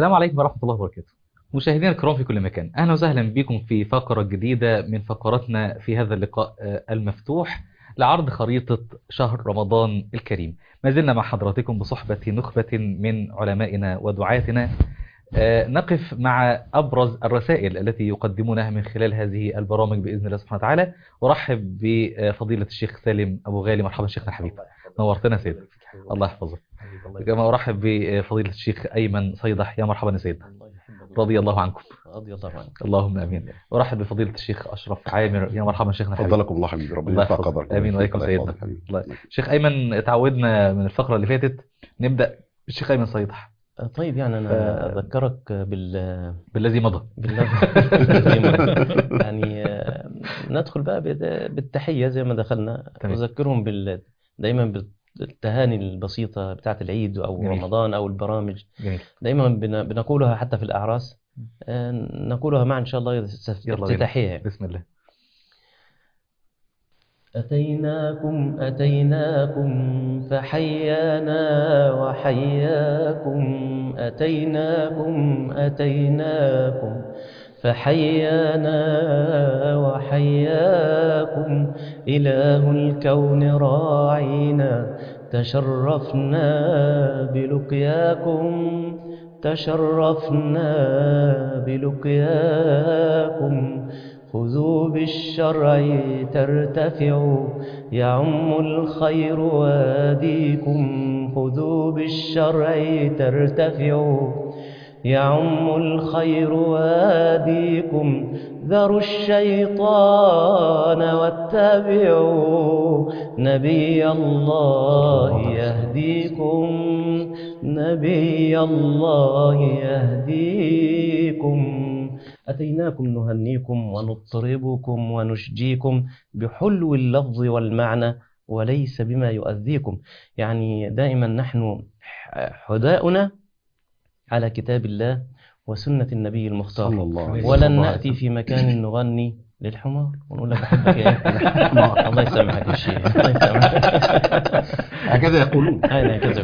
السلام عليكم ورحمة الله وبركاته مشاهدينا الكرام في كل مكان أهلا وسهلا بكم في فقرة جديدة من فقراتنا في هذا اللقاء آه، المفتوح لعرض خريطة شهر رمضان الكريم ما زلنا مع حضراتكم بصحبة نخبة من علمائنا ودعاتنا آه، نقف مع أبرز الرسائل التي يقدمونها من خلال هذه البرامج بإذن الله سبحانه وتعالى ورحب بفضيلة الشيخ سالم أبو غالي مرحبا شيخنا الحبيب نورتنا سيدي الله يحفظك كما أرحب بفضيلة الشيخ أيمن صيدح يا مرحبا يا سيدنا رضي الله عنكم رضي الله عنك اللهم امين ارحب بفضيله الشيخ اشرف عامر يا مرحبا شيخنا الحبيب فضلكم الله حبيبي ربنا الله يرفع يحفظك. قدرك آمين وإياكم الله سيدنا. يحفظك حبيبي. الله. شيخ ايمن تعودنا من الفقره اللي فاتت نبدا بالشيخ ايمن صيدح طيب يعني انا ف- اذكرك بال بالذي مضى بالله يعني آه، ندخل بقى بت- بالتحيه زي ما دخلنا تمام. اذكرهم بال دايما بالتهاني البسيطه بتاعه العيد او جميل. رمضان او البرامج جميل دايما بن- بنقولها حتى في الاعراس آه، نقولها معا ان شاء الله يلا بينا. افتتاحيه يعني. بسم الله أتيناكم أتيناكم فحيانا وحياكم أتيناكم أتيناكم فحيانا وحياكم إله الكون راعينا تشرفنا بلقياكم تشرفنا بلقياكم خذوا بالشرع ترتفعوا يعم الخير واديكم خذوا بالشرع ترتفعوا يعم الخير واديكم ذروا الشيطان واتبعوا نبي الله يهديكم نبي الله يهديكم أتيناكم نهنيكم ونطربكم ونشجيكم بحلو اللفظ والمعنى وليس بما يؤذيكم يعني دائما نحن حداؤنا على كتاب الله وسنة النبي المختار صلى الله عليه ولن وسلم. نأتي في مكان نغني للحمار ونقول لك بحبك يا الله يسامحك يا شيخ الله يسامحك هكذا يقولون أين كذا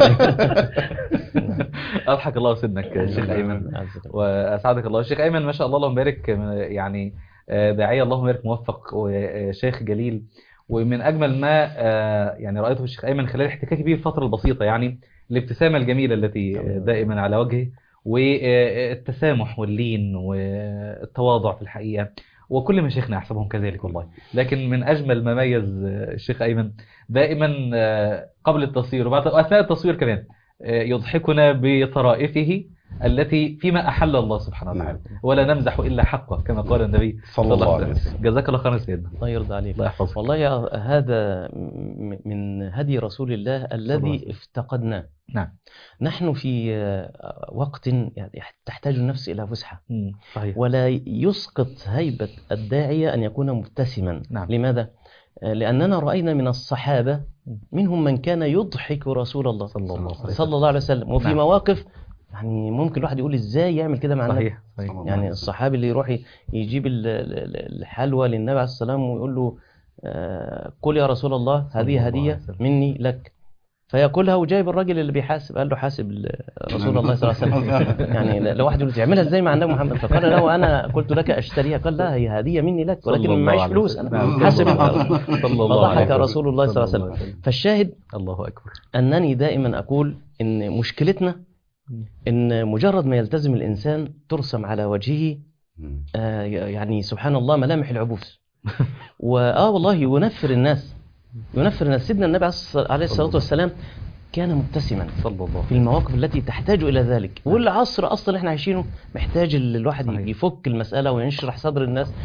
اضحك الله سنك يا شيخ ايمن واسعدك الله الشيخ ايمن ما شاء الله اللهم بارك يعني آه، داعيه اللهم بارك موفق وشيخ جليل ومن اجمل ما آه، يعني رايته الشيخ ايمن خلال احتكاكي به الفتره البسيطه يعني الابتسامه الجميله التي آه، دائما على وجهه والتسامح واللين والتواضع في الحقيقه وكل مشايخنا احسبهم كذلك والله لكن من اجمل ما ميز آه، الشيخ ايمن دائما آه، قبل التصوير وبعد واثناء التصوير كمان آه، يضحكنا بطرائفه التي فيما احل الله سبحانه وتعالى ولا نمزح الا حقه كما قال النبي صلى الله عليه وسلم جزاك الله خيرا سيدنا الله يرضى عليك الله يحفظك والله يا هذا م- من هدي رسول الله الله عليه الذي وسلم. افتقدناه نعم نحن في آه، وقت يعني تحتاج النفس إلى فسحة مم، صحيح ولا يسقط هيبة الداعية أن يكون مبتسما نعم. لماذا؟ آه، لأننا رأينا من الصحابة منهم من كان يضحك رسول الله صلى الله عليه وسلم صلى الله عليه وسلم وفي نعم. مواقف يعني ممكن الواحد يقول ازاي يعمل كده مع النبي صحيح صحيح يعني الصحابي اللي يروح ي- يجيب ال- ال- الحلوى للنبي عليه السلام ويقول له آه، قل يا رسول الله صلى الله هذه عليه هدية وسلم. مني لك فياكلها وجايب الراجل اللي بيحاسب قال له حاسب ال- رسول الله صلى الله عليه وسلم يعني لو واحد يقول له تعملها ازاي مع النبي محمد فقال له انا قلت لك اشتريها قال لا هي هديه مني لك صلى ولكن الله معيش عليه فلوس وسلم. انا نعم. حاسب صلى الله عليه فضحك وسلم. رسول الله صلى الله عليه وسلم فالشاهد الله اكبر انني دائما اقول ان مشكلتنا ان مجرد ما يلتزم الانسان ترسم على وجهه مم. آه، يعني سبحان الله ملامح العبوس واه والله ينفر الناس ينفر الناس سيدنا النبي عليه عليه الصلاه والسلام كان مبتسما صلى الله في المواقف التي تحتاج الى ذلك والعصر اصلا احنا عايشينه محتاج ال- الواحد صحيح. يفك المساله وينشرح صدر الناس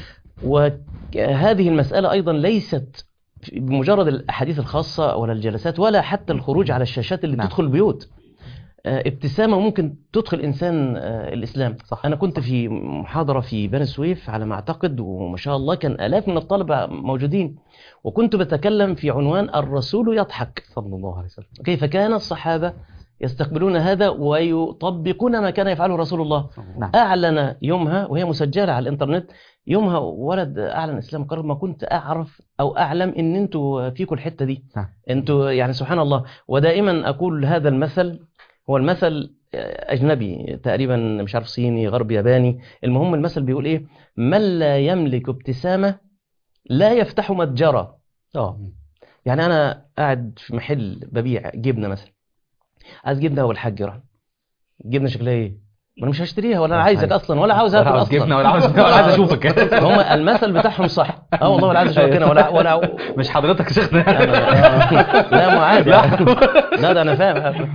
وهذه المساله ايضا ليست بمجرد الاحاديث الخاصه ولا الجلسات ولا حتى الخروج على الشاشات اللي نعم. تدخل البيوت آه، ابتسامه ممكن تدخل انسان آه، الاسلام صح. انا كنت في محاضره في بني سويف على ما اعتقد وما شاء الله كان الاف من الطلبه موجودين وكنت بتكلم في عنوان الرسول يضحك صلى الله عليه وسلم كيف كان الصحابة يستقبلون هذا ويطبقون ما كان يفعله رسول الله نعم. أعلن يومها وهي مسجلة على الإنترنت يومها ولد أعلن الإسلام قال ما كنت أعرف أو أعلم إن أنتوا فيكم الحتة دي نعم. أنتوا يعني سبحان الله ودائما أقول هذا المثل هو المثل آه، اجنبي تقريبا مش عارف صيني غرب ياباني المهم المثل بيقول ايه من لا يملك ابتسامه لا يفتح متجرا اه يعني انا قاعد في محل ببيع جبنه مثلا عايز جبنه والحاج راح جبنه شكلها ايه ما انا مش هشتريها ولا انا عايزك اصلا ولا عاوز ولا اكل عاوز اصلا جبنه ولا عاوز ولا عايز اشوفك هم المثل بتاعهم صح اه والله ولا عايز اشوفك هنا ولا ولا مش حضرتك يا شيخنا أنا- لا ما عادي لا ده انا فاهم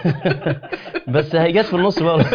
بس هي جت في النص بقى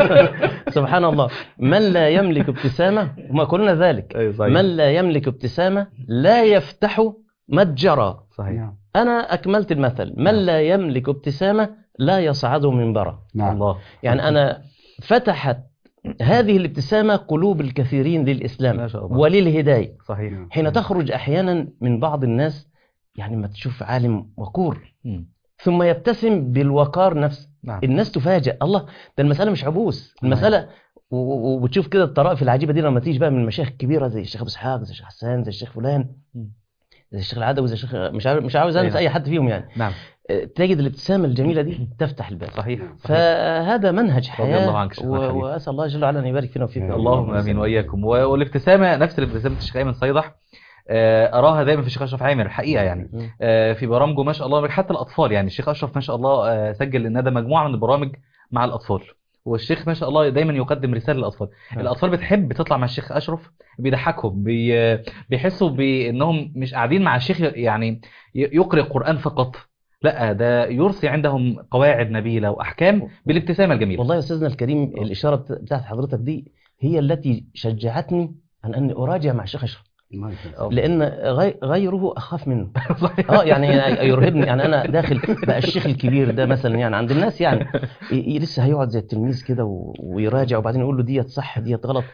سبحان الله من لا يملك ابتسامه وما قلنا ذلك أيوة صحيح. من لا يملك ابتسامه لا يفتح متجرا صحيح نعم انا اكملت المثل من لا يملك ابتسامه لا يصعد منبرا نعم الله يعني انا فتحت هذه الابتسامه قلوب الكثيرين للاسلام ما شاء الله. وللهدايه صحيح حين تخرج احيانا من بعض الناس يعني ما تشوف عالم وقور مم. ثم يبتسم بالوقار نفسه نعم الناس تفاجأ الله ده المسألة مش عبوس المسألة و- و- وبتشوف كده الطرائف العجيبة دي لما تيجي بقى من المشايخ الكبيرة زي الشيخ أبو إسحاق زي الشيخ حسان زي الشيخ فلان مم. زي الشيخ العدوي زي الشيخ مش عارف مش عاوز انسى أيوة. اي حد فيهم يعني نعم أه، تجد الابتسامة الجميلة دي تفتح الباب صحيح صحيح فهذا منهج رضي الله حياة عنك شيخنا و- الحبيب. وأسأل الله جل وعلا أن يبارك فينا وفيك اللهم امين واياكم و- والابتسامه نفس الابتسامه الشيخ ايمن صيدح آه، اراها دايما في الشيخ اشرف عامر الحقيقه يعني مم. آه، في برامجه ما شاء الله حتى الاطفال يعني الشيخ اشرف ما شاء الله آه، سجل ان ده مجموعه من البرامج مع الاطفال والشيخ ما شاء الله دايما يقدم رساله للاطفال نعم. الاطفال بتحب تطلع مع الشيخ اشرف بيضحكهم بي بيحسوا بانهم مش قاعدين مع الشيخ يعني ي- يقرئ القران فقط لا ده يرسي عندهم قواعد نبيله واحكام بالابتسامه الجميله والله يا أستاذنا الكريم الإشارة بت- بتاعت حضرتك دي هي التي شجعتني عن أني أراجع مع الشيخ أشرف الله يسلمك. آه. لأن غي- غيره أخاف منه صحيح اه يعني يرهبني يعني انا داخل بقى الشيخ الكبير ده مثلا يعني عند الناس يعني ي- ي- لسه هيقعد زي التلميذ كده و- ويراجع وبعدين يقول له ديت صح ديت غلط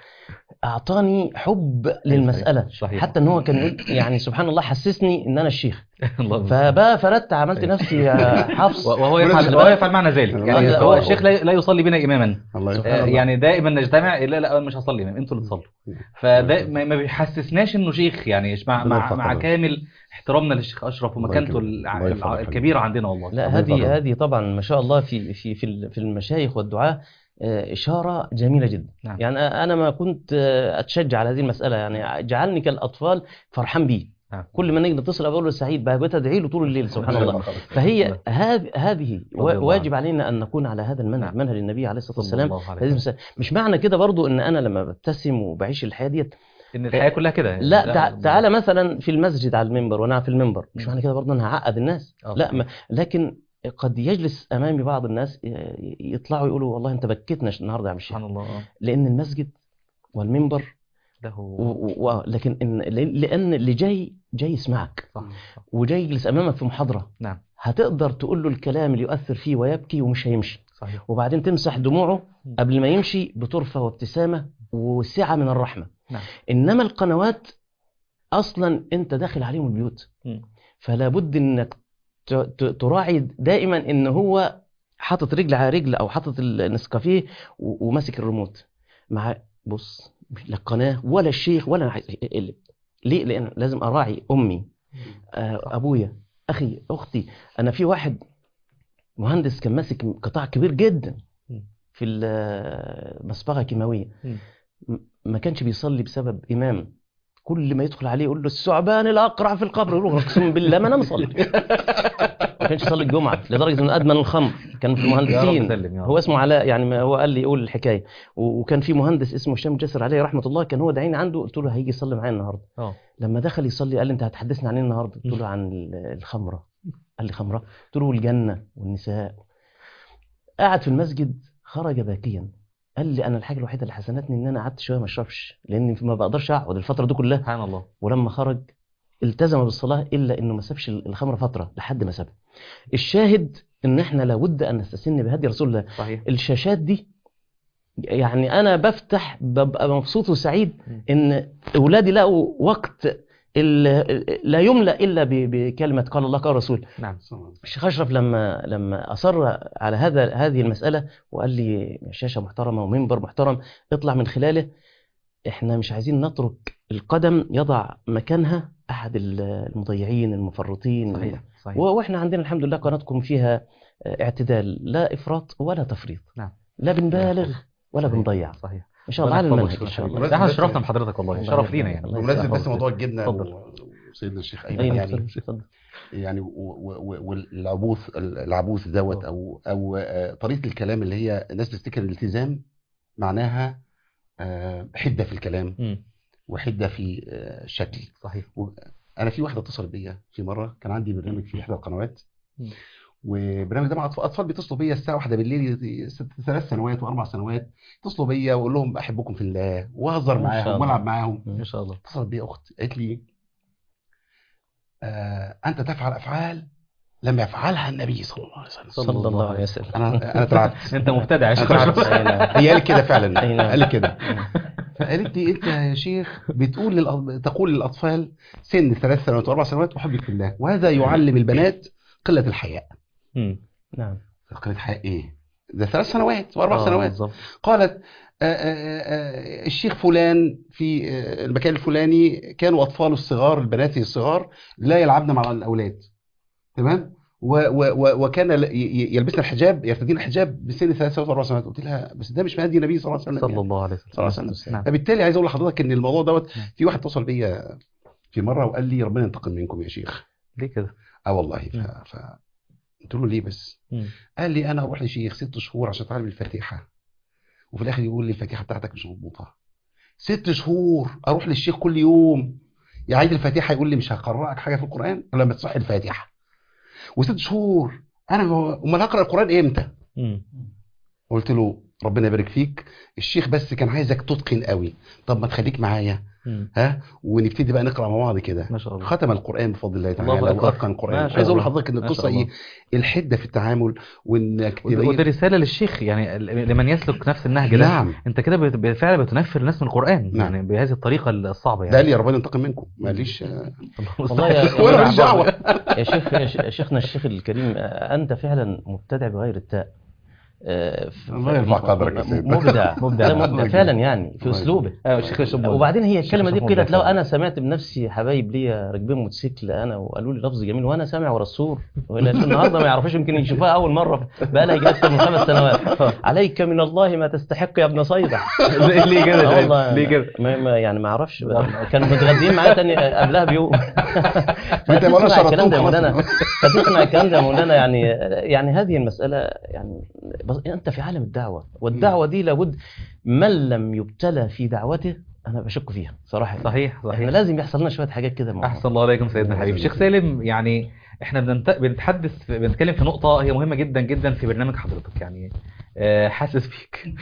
اعطاني حب للمساله صحيح. حتى ان هو كان يقول يعني سبحان الله حسسني ان انا الشيخ الله فبقى فردت عملت نفسي حفص وهو يفعل وهو يفعل معنا ذلك يعني لا، هو هو- الشيخ لا لا يصلي بنا اماما الله آه، يسلمك. يعني دائما نجتمع لا لا أنا مش هصلي امام انتوا اللي تصلوا فده ما ما بيحسسناش انه شيخ يعني مع الله مع, يرفع مع قدره. كامل احترامنا للشيخ اشرف الله ومكانته يكرمك. الع- الله يرفع الع- قدره. الكبيره عندنا والله لا الله هذه يبارك. هذه طبعا ما شاء الله في في في ال- في المشايخ والدعاة آه، إشارة جميلة جدا نعم. يعني أنا ما كنت آه، أتشجع على هذه المسألة يعني جعلني كالأطفال فرحان بيه نعم. كل ما نيجي نتصل أقول له سعيد بقى بقيت أدعي له طول الليل سبحان الله. الله فهي هذه هذه رضي الله واجب علينا أن نكون على هذا المنهج نعم. منهج النبي عليه الصلاة صلى والسلام الله عليه هذه وسلم. المسألة. مش معنى كده برضو ان انا لما ببتسم وبعيش الحياه ديت ان الحياه كلها كده لا تع- تعالى مثلا في المسجد على المنبر وانا في المنبر مش معنى كده برضه انا هعقد الناس آه، لا صحيح. ما لكن قد يجلس امامي بعض الناس ي- يطلعوا يقولوا والله انت بكتنا النهارده يا عم الشيخ سبحان الله آه. لان المسجد والمنبر له و... و... و... لكن إن... لان اللي جاي جاي يسمعك صح صح. وجاي يجلس امامك في محاضره نعم هتقدر تقول له الكلام اللي يؤثر فيه ويبكي ومش هيمشي صحيح وبعدين تمسح دموعه قبل ما يمشي بطرفه وابتسامه وسعه من الرحمه نعم انما القنوات اصلا انت داخل عليهم البيوت مم. فلا بد انك ت- ت- تراعي دائما ان هو حاطط رجل على رجل او حاطط النسكافيه و- وماسك الريموت مع بص لا القناه ولا الشيخ ولا أنا عايز اقلب ليه لان لازم اراعي امي آه، ابويا اخي اختي انا في واحد مهندس كان ماسك قطاع كبير جدا مم. في المصبغه الكيماويه مم. م- ما كانش بيصلي بسبب امام كل ما يدخل عليه يقول له الثعبان الاقرع في القبر يقول له اقسم بالله ما انا مصلي ما كانش يصلي الجمعه لدرجه انه ادمن الخمر كان في يا رب المهندسين سلم يا رب. هو اسمه علاء يعني ما هو قال لي يقول الحكايه و- وكان في مهندس اسمه هشام جسر عليه رحمه الله كان هو داعيني عنده قلت له هيجي يصلي معايا النهارده اه لما دخل يصلي قال لي انت هتحدثنا عن ايه النهارده قلت له عن ال- الخمره قال لي خمره قلت له الجنه والنساء قعد في المسجد خرج باكيا قال لي انا الحاجه الوحيده اللي حزنتني ان انا قعدت شويه ما اشربش لان ما بقدرش اقعد الفتره دي كلها سبحان الله ولما خرج التزم بالصلاه الا انه ما سابش الخمره فتره لحد ما سابها الشاهد ان احنا لابد ان نستسن بهدي رسول الله صحيح الشاشات دي يعني انا بفتح ببقى مبسوط وسعيد م. ان اولادي لقوا وقت ال- لا يملا الا ب- بكلمه قال الله قال الرسول نعم الشيخ اشرف لما لما اصر على هذا هذه المساله وقال لي شاشه محترمه ومنبر محترم اطلع من خلاله احنا مش عايزين نترك القدم يضع مكانها احد المضيعين المفرطين صحيح صحيح و- واحنا عندنا الحمد لله قناتكم فيها آه، اعتدال لا افراط ولا تفريط نعم. لا بنبالغ ولا صحيح. بنضيع صحيح ان شاء الله على ربنا المنهج يحفظك ان شاء الله بس- ده احنا بس- شرفنا بحضرتك والله الله شرف يبارك لينا فيك. يعني الله بمناسبة يسلمك. بس موضوع الجبنة اتفضل. و- وسيدنا الشيخ اي أيمن نعم يعني اتفضل اتفضل. يعني و- و- و- والعبوث العبوث دوت او او آه، طريقه الكلام اللي هي الناس بتفتكر الالتزام معناها آه، حده في الكلام مم. وحده في آه، الشكل صحيح انا في واحده اتصلت بيا في مره كان عندي برنامج في احدى القنوات مم. وبرنامج ده مع اطفال اطفال بيتصلوا بيا الساعه واحدة بالليل ست ثلاث سنوات واربع سنوات يتصلوا بيا واقول لهم بحبكم في الله واهزر ما شاء معاهم الله. والعب معاهم ما شاء الله اتصلت بي اخت قالت لي آه انت تفعل افعال لم يفعلها النبي صلى الله عليه وسلم صلى الله عليه وسلم انا انا اترعبت انت مبتدع يا أنا شيخ اترعبت. أي نعم. هي قالت كده فعلا أي نعم. قالت كده فقالت لي انت يا شيخ بتقول للأ... تقول للاطفال سن ثلاث سنوات واربع سنوات احبك في الله وهذا يعلم البنات قله الحياء مم. نعم قله حياء ايه ده ثلاث سنوات واربع آه، سنوات بالظبط قالت آه، آه، آه، الشيخ فلان في آه، المكان الفلاني كانوا اطفاله الصغار البنات الصغار لا يلعبن مع الاولاد تمام و و و وكان ل- ي- ي- يلبسن الحجاب يرتدين الحجاب بسن ثلاث سنوات واربع سنوات قلت لها بس ده مش مهدي النبي صلى الله عليه وسلم صلى يعني. الله عليه وسلم صلى الله عليه وسلم نعم فبالتالي عايز اقول لحضرتك ان الموضوع دوت نعم. في واحد اتصل بيا في مره وقال لي ربنا ينتقم منكم يا شيخ ليه كده اه والله ف... مم. ف... قلت له ليه بس مم. قال لي انا اروح لشيخ ست شهور عشان اتعلم الفاتحه وفي الاخر يقول لي الفاتحه بتاعتك مش مضبوطه ست شهور اروح للشيخ كل يوم يعيد الفاتحه يقول لي مش هقرأك حاجه في القران الا لما تصح الفاتحه وست شهور انا امال هقرا القران امتى مم. قلت له ربنا يبارك فيك الشيخ بس كان عايزك تتقن قوي طب ما تخليك معايا مم. ها ونبتدي بقى نقرا مع بعض كده ما شاء الله ختم القران بفضل الله تعالى الله أكبر. واتقن ما القران شاء عايز اقول الله. لحضرتك ان ما شاء القصه الله. ايه الحده في التعامل وانك وده تبين رسالة للشيخ يعني لمن يسلك نفس النهج ده نعم انت كده بت- بالفعل بتنفر الناس من القرآن نعم. يعني بهذه الطريقة الصعبة ده يعني لي ربنا ينتقم منكم ماليش آه، والله يا- يا ولا رب ماليش دعوه يا شيخ يا ش- يا شيخنا الشيخ الكريم آه، انت فعلا مبتدع بغير التاء آه، ف- الله يرفع قدرك يا سيدي. مبدع مبدع. لا، مبدع فعلا يعني في الله اسلوبه اه الشيخ الشيخ وبعدين هي الكلمه دي الشيخ قيلت مبدع لو فعلا. انا سمعت بنفسي حبايب ليا راكبين موتوسيكل انا وقالوا لي لفظ جميل وانا سامع ورا السور لأن النهارده ما يعرفوش يمكن يشوفوها اول مره بقى لها يجي اكثر من خمس سنوات عليك من الله ما تستحق يا ابن صيدع ليه ليه آه كده والله ليه كده ما ما- يعني ما اعرفش بقى. كانوا متغدين معايا تاني قبلها بيوم فانت ولا فتسمع الكلام ده يا شرطهم مولانا خلاص فتسمع الكلام ده يا مولانا يعني يعني هذه المسألة يعني بس انت في عالم الدعوة والدعوة دي لابد من لم يبتلى في دعوته انا بشك فيها صراحة صحيح احنا صحيح لازم يحصل لنا شوية حاجات كده مع بعض. احسن الله عليكم سيدنا الله الحبيب يبارك شيخ سالم يعني احنا بننت... بنتحدث في- بنتكلم في نقطة هي مهمة جدا جدا في برنامج حضرتك يعني آه، حاسس بيك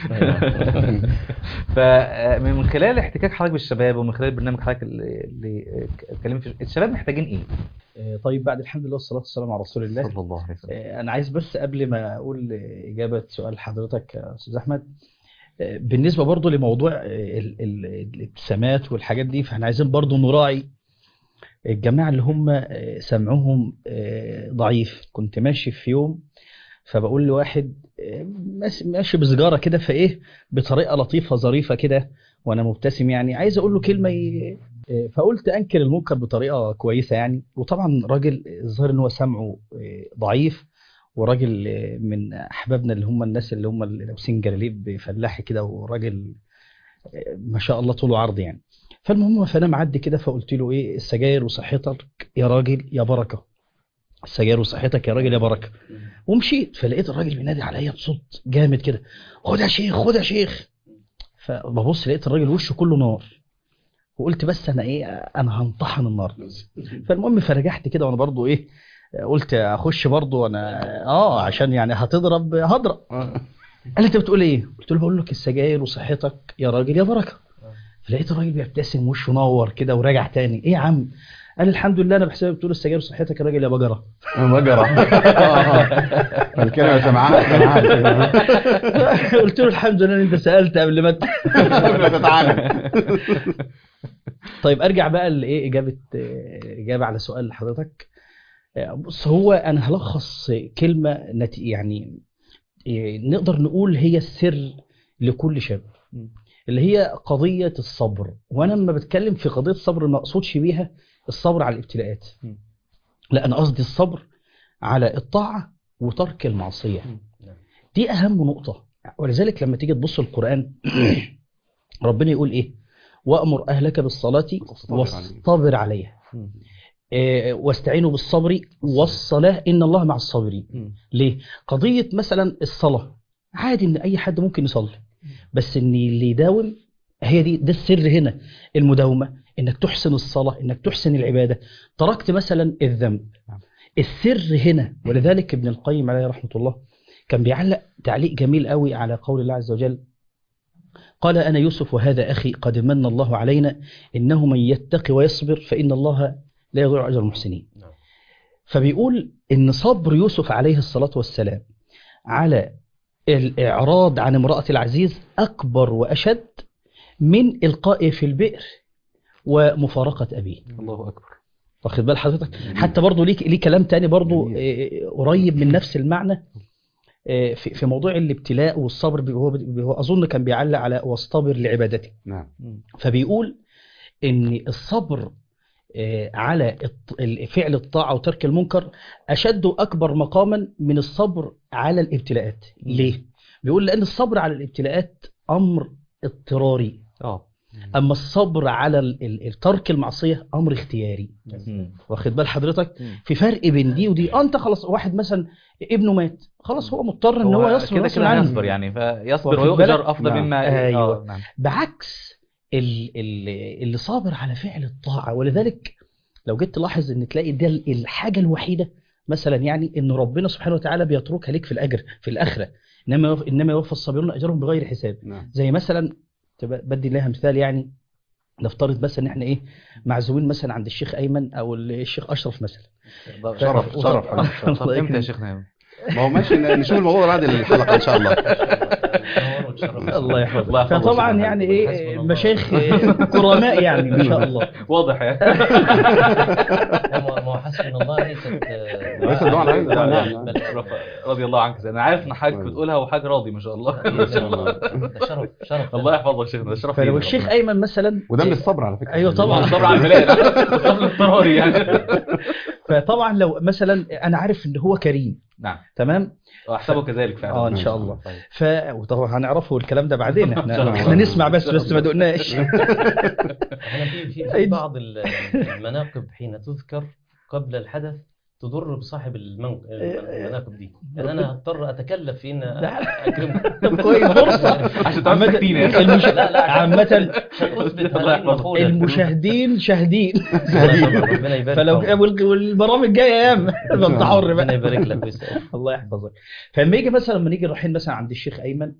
فمن من خلال احتكاك حضرتك بالشباب ومن خلال برنامج حضرتك اللي اللي اتكلمت فيه الشباب محتاجين ايه؟ آه، طيب بعد الحمد لله والصلاة والسلام على رسول الله صلى الله عليه وسلم آه، أنا عايز بس قبل ما أقول آه، إجابة سؤال حضرتك يا أستاذ أحمد آه، بالنسبة برضو لموضوع آه، ال- ال- الابتسامات والحاجات دي فاحنا عايزين برضو نراعي الجماعة اللي هم آه، سمعهم آه، ضعيف كنت ماشي في يوم فبقول لواحد آه، ماشي- ماشي بسجارة كده فإيه بطريقة لطيفة ظريفة كده وأنا مبتسم يعني عايز أقول له كلمة ي... آه، فقلت أنكر المنكر بطريقة كويسة يعني وطبعا راجل الظاهر إن هو سمعه آه، ضعيف وراجل آه، من أحبابنا اللي هم الناس اللي هم اللي لابسين جلاليب فلاحي كده وراجل آه، ما شاء الله طوله عرض يعني فالمهم فأنا معدي كده فقلت له إيه السجاير وصحتك يا راجل يا بركة السجاير وصحتك يا راجل يا بركة ومشيت فلقيت الراجل بينادي عليا بصوت جامد كده خد يا شيخ خد يا شيخ فببص لقيت الراجل وشه كله نار وقلت بس انا ايه انا هنطحن النار فالمهم فرجعت كده وانا برضو ايه قلت اخش برضو انا اه عشان يعني هتضرب هضرب قال لي انت بتقول ايه قلت له بقول لك السجاير وصحتك يا راجل يا بركه فلقيت الراجل بيبتسم وشه نور كده ورجع تاني ايه يا عم قال الحمد لله انا بحسابي بتقول السجاير وصحتك يا راجل يا بجره بجرة فالكلمة سمعها سمعها قلت له الحمد لله ان انت سالت قبل ما ت- قبل ما تتعامل طيب ارجع بقى لايه اجابه آه، اجابه على سؤال حضرتك آه، بص هو انا هلخص كلمه نت- يعني آه، نقدر نقول هي السر لكل شاب اللي هي قضيه الصبر وانا لما بتكلم في قضيه الصبر ما اقصدش بيها الصبر على الابتلاءات م. لا انا قصدي الصبر على الطاعه وترك المعصية دي أهم نقطة ولذلك لما تيجي تبص القرآن ربنا يقول إيه وأمر أهلك بالصلاة واصطبر عليها إيه، واستعينوا بالصبر والصلاة إن الله مع الصابرين ليه؟ قضية مثلا الصلاة عادي إن أي حد ممكن يصلي بس إن اللي يداوم هي دي ده السر هنا المداومة إنك تحسن الصلاة إنك تحسن العبادة تركت مثلا الذنب السر هنا ولذلك ابن القيم عليه رحمة الله كان بيعلق تعليق جميل قوي على قول الله عز وجل قال أنا يوسف وهذا أخي قد من الله علينا إنه من يتقي ويصبر فإن الله لا يضيع أجر المحسنين نعم. فبيقول إن صبر يوسف عليه الصلاة والسلام على الإعراض عن امرأة العزيز أكبر وأشد من إلقائه في البئر ومفارقة أبيه الله اكبر واخد بال حضرتك حتى برضه ليه ليه كلام تاني برضه آه، قريب من نفس المعنى آه، في في موضوع الابتلاء والصبر بي- هو هو اظن كان بيعلق على واصطبر لعبادتك نعم فبيقول ان الصبر آه، على الط- ال- فعل الطاعه وترك المنكر اشد واكبر مقاما من الصبر على الابتلاءات ليه بيقول لان الصبر على الابتلاءات امر اضطراري اه اما الصبر على ال- ال- ترك المعصيه امر اختياري مم. واخد بال حضرتك مم. في فرق بين دي ودي آه، انت خلاص واحد مثلا ابنه مات خلاص هو مضطر ان هو يصبر كده غصب كده عنه. هيصبر يعني فيصبر واخد بالك؟ ويؤجر افضل نعم. مما أيوة. آه، نعم بعكس ال- ال- اللي صابر على فعل الطاعه ولذلك لو جيت تلاحظ ان تلاقي ده ال- الحاجه الوحيده مثلا يعني ان ربنا سبحانه وتعالى بيتركها لك في الاجر في الاخره انما يوف- انما يوفى الصابرون اجرهم بغير حساب نعم زي مثلا تبقى- بدي لها مثال يعني نفترض مثلا ان احنا ايه معزومين مثلا عند الشيخ ايمن او الشيخ اشرف مثلا شرف ف- شرف حبيبي. طب امتى يا شيخنا ما هو ماشي نشوف الموضوع ده بعد الحلقه ان شاء الله الله يحفظك الله يحفظك فطبعا شيخنا. يعني حسبنا ايه الله. مشايخ كرماء يعني ما شاء الله واضح يعني ما هو حسبنا الله ليست ليست دعاء العين. نعم، نعم. رضي الله عنك انا عارف ان حضرتك بتقولها وحاجه راضي ما شاء الله ده شرف شرف الله يحفظك يا شيخنا ده شرف فلو لينا الشيخ والله. ايمن مثلا وده من الصبر على فكره أيوة طبعاً. الصبر على البلاد الصبر الاضطراري يعني فطبعا لو مثلا انا عارف ان هو كريم نعم تمام واحسبه كذلك فعلا اه ان شاء الله طيب. ف وطبعا هنعرفه الكلام ده بعدين إن شاء احنا الله. احنا نسمع بس بس ما دقناش احنا في في, في أيد. بعض ال- المناقب حين تذكر قبل الحدث تضر بصاحب الموقف المناقب دي يعني انا هضطر اتكلف في ان اكرمكم طب كويس فرصه عشان تعرف عامة- تكتين يعني. المش... لا، لا، عشان- عامة عشان اثبت الله هذه يحفظك. المقوله المشاهدين شاهدين الله يحفظك، ربنا يبارك فلو فيهم. وال- والبرامج جايه ايام انت حر ربنا بقى يبارك لك ويسعدك. الله يحفظك فلما يجي مثلا لما نيجي رايحين مثلا عند الشيخ ايمن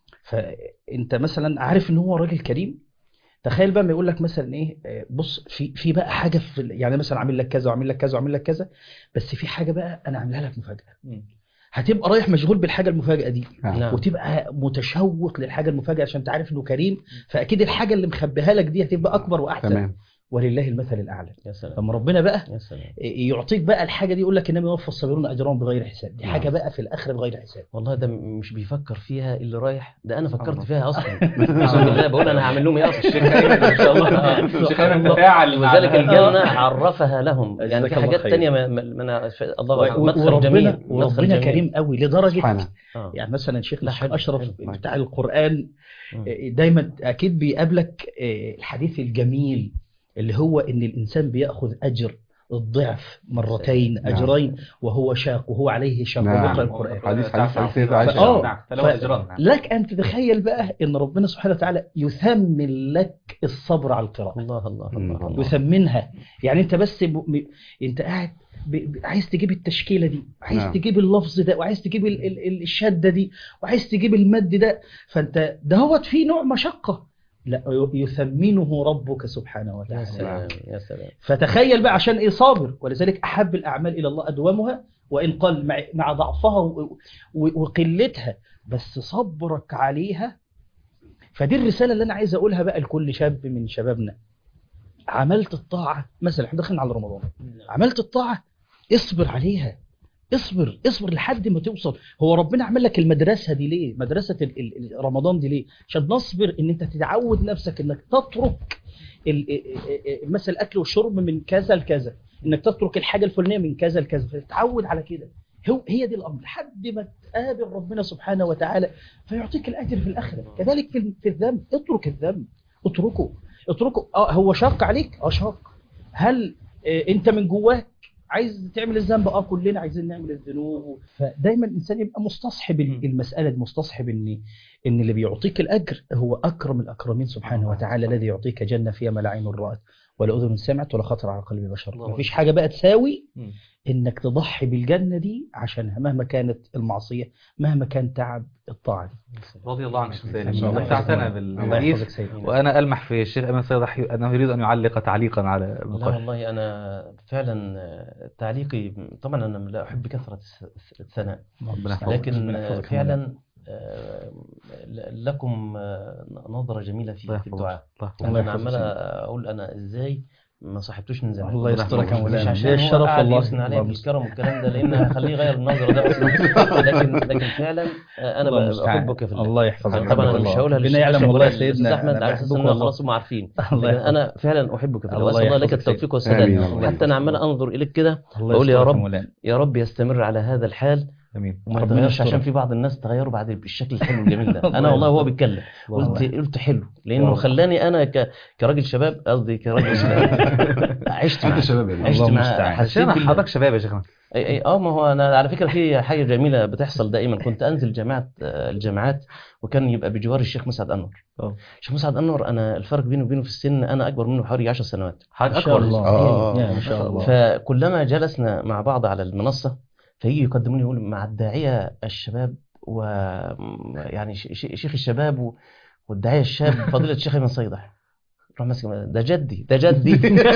فانت مثلا عارف ان هو راجل كريم تخيل بقى ما يقول لك مثلا ايه آه، بص في في بقى حاجه في ال- يعني مثلا عامل لك كذا وعامل لك كذا وعامل لك كذا بس في حاجه بقى انا عاملها لك مفاجاه مم. هتبقى رايح مشغول بالحاجه المفاجاه دي نعم وتبقى متشوق للحاجه المفاجاه عشان انت عارف انه كريم فاكيد الحاجه اللي مخبيها لك دي هتبقى اكبر واحسن تمام ولله المثل الاعلى يا سلام لما ربنا بقى يا سلام يعطيك بقى الحاجه دي يقول لك انما يوفى الصابرون اجرهم بغير حساب دي نعم. حاجه بقى في الاخره بغير حساب والله ده مش بيفكر فيها اللي رايح ده انا فكرت الله. فيها اصلا اقسم بالله بقول انا هعمل لهم ايه اصلا الشيخ ايمن ما شاء الله الشيخ ايمن تفاعل مع ولذلك هذا. الجنة عرفها لهم يعني جزاك في الله حاجات خير. تانية ما ما ما انا الله و- أعلم. مدخل وربنا جميل مدخل وربنا جميل. كريم قوي لدرجه سبحانه آه. يعني مثلا شيخ لا، الشيخ حلو، اشرف حلو. بتاع القران مم. دايما اكيد بيقابلك آه، الحديث الجميل اللي هو ان الانسان بياخذ اجر الضعف مرتين نعم. اجرين وهو شاق وهو عليه شاق نعم. ويقرا القران حديث حديث حديث سيدة عائشة آه. نعم فله اجران نعم. لك ان تتخيل بقى ان ربنا سبحانه وتعالى يثمن لك الصبر على القراءه الله الله مم. الله الله يثمنها يعني انت بس ب... ب... انت قاعد ب... ب... عايز تجيب التشكيله دي وعايز نعم. تجيب اللفظ ده وعايز تجيب ال... ال... ال- الشده دي وعايز تجيب المد ده فانت دهوت فيه نوع مشقه لا ي- يثمنه ربك سبحانه يا وتعالى سلام يا سلام فتخيل بقى عشان ايه صابر ولذلك احب الاعمال الى الله ادومها وان قل مع, مع ضعفها و... و... وقلتها بس صبرك عليها فدي الرساله اللي انا عايز اقولها بقى لكل شاب من شبابنا عملت الطاعه مثلا احنا داخلين على رمضان عملت الطاعه اصبر عليها اصبر اصبر لحد ما توصل هو ربنا عمل لك المدرسه دي ليه مدرسه ال- ال- ال- رمضان دي ليه عشان نصبر ان انت تتعود نفسك انك تترك ال- ال- ال- مثلا الاكل والشرب من كذا لكذا انك تترك الحاجه الفلانيه من كذا لكذا فتتعود على كده هو هي دي الامر لحد ما تقابل ربنا سبحانه وتعالى فيعطيك الاجر في الاخره كذلك في في الذنب اترك الذنب اتركه اتركه اه هو شاق عليك اه شاق هل آه، انت من جواك عايز تعمل الذنب اه كلنا عايزين نعمل الذنوب فدايما الانسان يبقى مستصحب ال- المساله دي مستصحب ان ان اللي بيعطيك الاجر هو اكرم الاكرمين سبحانه وتعالى الذي يعطيك جنه فيها ما لا عين رات ولا اذن سمعت ولا خطر على قلب بشر الله مفيش حاجه بقى تساوي مم. انك تضحي بالجنه دي عشانها مهما كانت المعصيه مهما كان تعب الطاعه دي رضي الله عنك شيخ سالم الله متعتنا يحفظك. الله بالحديث يحفظك سيدي وانا المح في الشيخ ايمن صيدح انه يريد ان يعلق تعليقا على لا المقال والله أنا فعلا آه، تعليقي طبعا أنا لا أحب كثرة الس- الثناء ربنا يحفظك. لكن ربنا آه، يحفظك يا فعلا آه، ل- لكم آه، نظرة جميلة الله في في يحفظك. الدعاء الله يحفظك. الله أنا يحفظك عمال سيدي. أقول أنا إزاي ما صاحبتوش من زمان الله يسترك يا مش مولانا عشان ليه هو الشرف قاعد والله يثني عليا الله بالكرم والكلام ده لان هخليه يغير النظره ده بس لكن لكن فعلا آه، انا الله ب- المستعان. بحبك في الله الله يحفظك طبعا انا الله. مش هقولها ربنا للشيخ يعلم أشرف والله ولا يا للأستاذ سيدنا احمد أنا على اساس بحبك ان والله. خلاص هم عارفين الله لكن يحفظك. انا فعلا احبك في الله الله واسال الله لك يحفظك سيدي. التوفيق والسداد آمين يا رب. حتى انا عمال انظر اليك كده الله بقول يا يسترك رب مولانا. يا رب يستمر على هذا الحال امين وما ربنا يتغيرش يسترك. عشان في بعض الناس تغيروا بعد بالشكل الحلو الجميل ده الله انا والله وهو يسترك. بيتكلم الله قلت قلت حلو يا لانه رب. خلاني انا ك... كراجل شباب قصدي كراجل شباب عشت انت معاه شباب يا عشت الله معاه المستعان. حسيت عشان بال- حضرتك شباب يا شيخنا اي اي اه ما هو انا على فكره في حاجه جميله بتحصل دائما كنت انزل جامعه آه، الجامعات وكان يبقى بجوار الشيخ مسعد انور اه الشيخ مسعد انور انا الفرق بيني وبينه في السن انا اكبر منه بحوالي 10 سنوات حضرتك ما شاء اكبر الله آه. يا ما شاء الله فكلما جلسنا مع بعض على المنصه فيجي يقدموني يقول مع الداعيه الشباب و يعني ش- ش- شيخ الشباب و- والداعيه الشاب فضيله الشيخ ايمن صيدح روح ماسك ده جدي ده جدي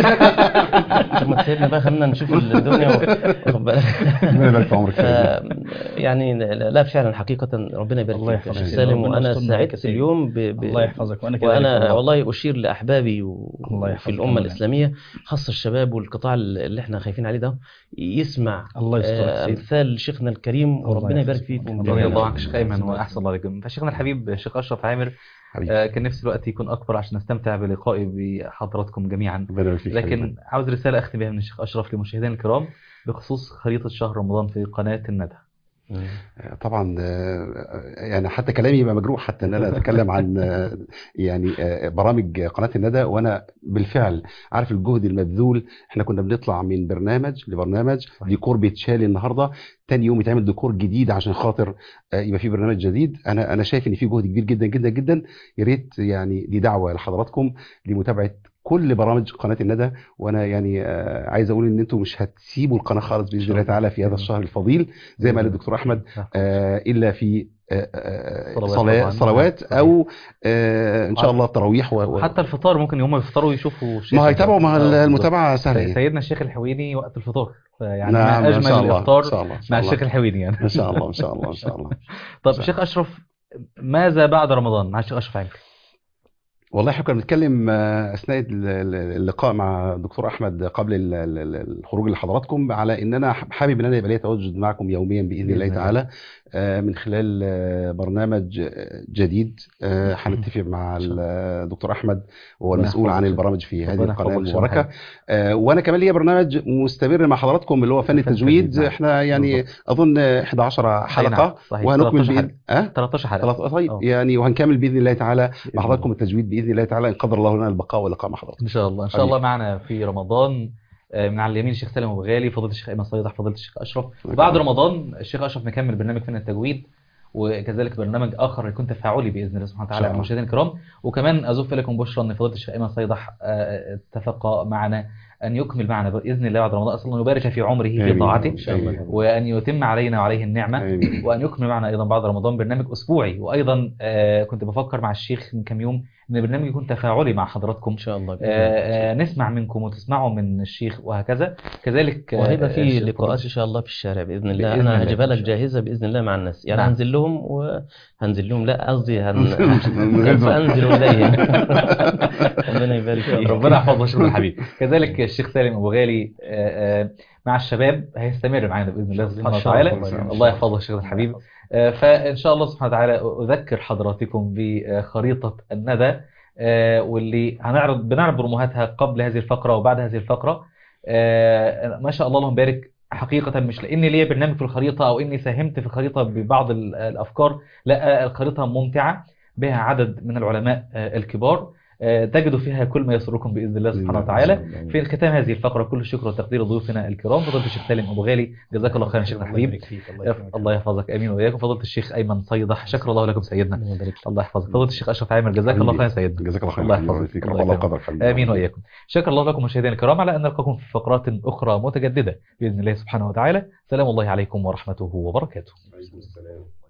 طب ما تسيبنا بقى خلينا نشوف الدنيا و- واخد بالك ربنا يبارك في عمرك ف يا سيدي. يعني لا لا فعلا حقيقة ربنا يبارك الله فيك يا يحفظك شيخ سيدي. سالم ربنا وأنا يسترنا سعدت عليك سيدي. اليوم ب... ب... الله يحفظك وانا كذلك وأنا والله أشير لأحبابي الله و... يحفظك في يا الأمة مولانا. الإسلامية خاصة الشباب والقطاع اللي احنا خايفين عليه ده يسمع الله يسترك آه، سيدي. أمثال شيخنا الكريم الله وربنا يبارك يحفظك. فيكم رضي رضي جميعاً. الله عنك شيخ ايمن واحسن الله عليكم فشيخنا الحبيب الشيخ اشرف عامر حبيبي آه، كان نفسي الوقت يكون اكبر عشان نستمتع بلقائي بحضراتكم جميعا ربنا يبارك فيك لكن عاوز رساله اختم بها من الشيخ اشرف لمشاهدينا الكرام بخصوص خريطه شهر رمضان في قناه الندى مم. طبعا آه، يعني حتى كلامي يبقى مجروح حتى ان انا اتكلم عن آه، يعني آه، برامج قناه الندى وانا بالفعل عارف الجهد المبذول احنا كنا بنطلع من برنامج لبرنامج ديكور بيتشال النهارده تاني يوم يتعمل ديكور جديد عشان خاطر آه، يبقى في برنامج جديد انا انا شايف ان في جهد كبير جدا جدا جدا يا ريت يعني دي دعوه لحضراتكم لمتابعه كل برامج قناه الندى وانا يعني آه، عايز اقول ان انتم مش هتسيبوا القناه خالص باذن الله تعالى في هذا الشهر الفضيل زي ما قال الدكتور احمد آه، الا في آه، آه، صلوات صلاه طبعاً. صلوات صحيح. او آه، ان شاء الله التراويح و... و... حتى الفطار ممكن يوم يفطروا يشوفوا الشيخ ما هيتابعوا مع آه، المتابعه سهله بالظبط. يعني. سيدنا الشيخ الحويني وقت الفطار فيعني نعم ما ما اجمل شاء الله الافطار ما شاء الله ما شاء مع الله. الشيخ الحويني يعني ما شاء الله ما شاء الله ما شاء الله طب شاء شيخ اشرف ماذا بعد رمضان مع الشيخ اشرف عامر والله احنا كنا بنتكلم آه، اثناء ال- ال- اللقاء مع الدكتور احمد قبل ال- ال- ال- الخروج لحضراتكم على ان انا حابب ان انا يبقى لي تواجد معكم يوميا باذن بإذن الله الله. تعالى آه، من خلال آه، برنامج آه، جديد آه، هنتفق مع الدكتور احمد وهو ربنا المسؤول عن يحفظك. البرامج في هذه ربنا القناه يحفظك شيخ المباركه محمد. آه، وانا كمان ليا برنامج مستمر مع حضراتكم اللي هو فن فن التجويد التجويد، نعم. احنا يعني بالضبط. اظن 11 أي حلقه نعم، صحيح. وهنكمل 13 باذن أه؟ 13 حلقه خلاص طيب أه. يعني وهنكمل باذن الله تعالى بإذن مع حضراتكم التجويد باذن الله تعالى ان قدر الله لنا البقاء واللقاء مع حضراتكم ان شاء الله ان شاء حبيبي. الله معنا في رمضان آه، من على اليمين الشيخ سالم ابو غالي فضيله الشيخ ايمن صيدح فضيله الشيخ اشرف وبعد رمضان الشيخ اشرف مكمل برنامج فن التجويد وكذلك برنامج اخر يكون تفاعلي باذن الله سبحانه إن شاء وتعالى الله. المشاهدين الكرام وكمان ازف لكم بشرى ان فضيله الشيخ ايمن صيدح آه، اتفق معنا ان يكمل معنا باذن الله بعد رمضان اسال الله ان يبارك في عمره في آمين. طاعته إن شاء الله. وان يتم علينا وعليه النعمه آمين. وان يكمل معنا ايضا بعد رمضان برنامج اسبوعي وايضا آه، كنت بفكر مع الشيخ من كام يوم ان البرنامج يكون تفاعلي مع حضراتكم إن شاء الله بإذن الله. آه، آه، نسمع منكم وتسمعوا من الشيخ وهكذا كذلك آه، وهيبقى في الشيخ لقاءات فضيلة ان شاء الله في الشارع باذن الله بإذن انا الله. هجيبها إن لك شاء الله. جاهزه باذن الله مع الناس يعني نعم. هنزل لهم وهنزل لهم لا قصدي هن... من غير سوف ذوق. انزل اليهم ربنا يبارك فيك ربنا يحفظه شيخنا الحبيب كذلك الشيخ سالم ابو غالي آه، آه، مع الشباب هيستمر معانا باذن الله سبحانه إن شاء وتعالى الله. الله يحفظه شيخ الحبيب آه، فان شاء الله سبحانه وتعالى اذكر حضراتكم بخريطه الندى آه، واللي هنعرض بنعرض رموهاتها قبل هذه الفقره وبعد هذه الفقره آه، ما شاء الله اللهم بارك حقيقة مش لأني ليا برنامج في الخريطة أو إني ساهمت في الخريطة ببعض ال- الأفكار لا الخريطة ممتعة بها عدد من العلماء آه، الكبار آه، تجدوا فيها كل ما يسركم بإذن الله سبحانه وتعالى في ختام هذه الفقرة كل الشكر والتقدير لضيوفنا الكرام فضيلة الشيخ سالم أبو غالي جزاك الله خيرا شيخنا الله الحبيب يبارك فيك الله يكرمك. الله يحفظك امين واياكم فضيله الشيخ ايمن صيدح شكر الله لكم سيدنا ربنا يبارك فيك. الله يحفظك فضيله الشيخ اشرف عامر جزاك الله خيرا سيدنا جزاك الله خير الله الله يحفظك. يبارك فيك الله رفع الله يكرمك. قدرك حبيبي امين واياكم شكر الله لكم مشاهدينا الكرام على ان نلقاكم في فقرات اخرى متجدده باذن الله سبحانه وتعالى سلام الله عليكم ورحمته وبركاته عليكم السلام